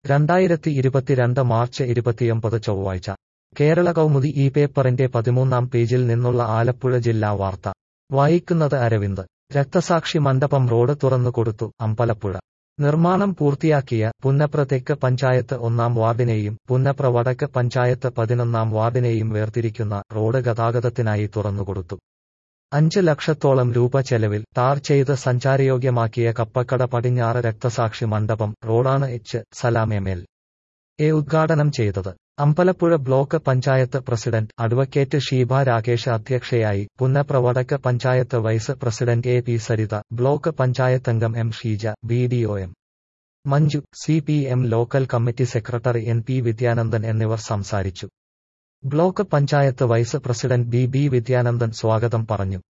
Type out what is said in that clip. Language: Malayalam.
രണ്ടായിരത്തി ഇരുപത്തിരണ്ട് മാർച്ച് ഇരുപത്തിയൊമ്പത് ചൊവ്വാഴ്ച കേരള കൗമുദി ഈ പേപ്പറിന്റെ പതിമൂന്നാം പേജിൽ നിന്നുള്ള ആലപ്പുഴ ജില്ലാ വാർത്ത വായിക്കുന്നത് അരവിന്ദ് രക്തസാക്ഷി മണ്ഡപം റോഡ് തുറന്നുകൊടുത്തു അമ്പലപ്പുഴ നിർമ്മാണം പൂർത്തിയാക്കിയ പുന്നപ്ര തെക്ക് പഞ്ചായത്ത് ഒന്നാം വാർഡിനെയും പുന്നപ്ര വടക്ക് പഞ്ചായത്ത് പതിനൊന്നാം വാർഡിനെയും വേർതിരിക്കുന്ന റോഡ് ഗതാഗതത്തിനായി തുറന്നുകൊടുത്തു അഞ്ച് ലക്ഷത്തോളം രൂപ ചെലവിൽ ടാർ ചെയ്ത് സഞ്ചാരയോഗ്യമാക്കിയ കപ്പക്കട പടിഞ്ഞാറ് രക്തസാക്ഷി മണ്ഡപം റോഡാണ് H Salam M L A ഉദ്ഘാടനം ചെയ്തത് Ambalappuzha block panchayat president advocate Sheeba Rakesh അധ്യക്ഷയായി Punnapra Vadakku panchayat vice president A P Saritha block പഞ്ചായത്തംഗം M Sheeja B D O M Manju C P M local committee secretary N P Vidyanandan എന്നിവർ സംസാരിച്ചു block panchayat vice president B B Vidyanandan സ്വാഗതം പറഞ്ഞു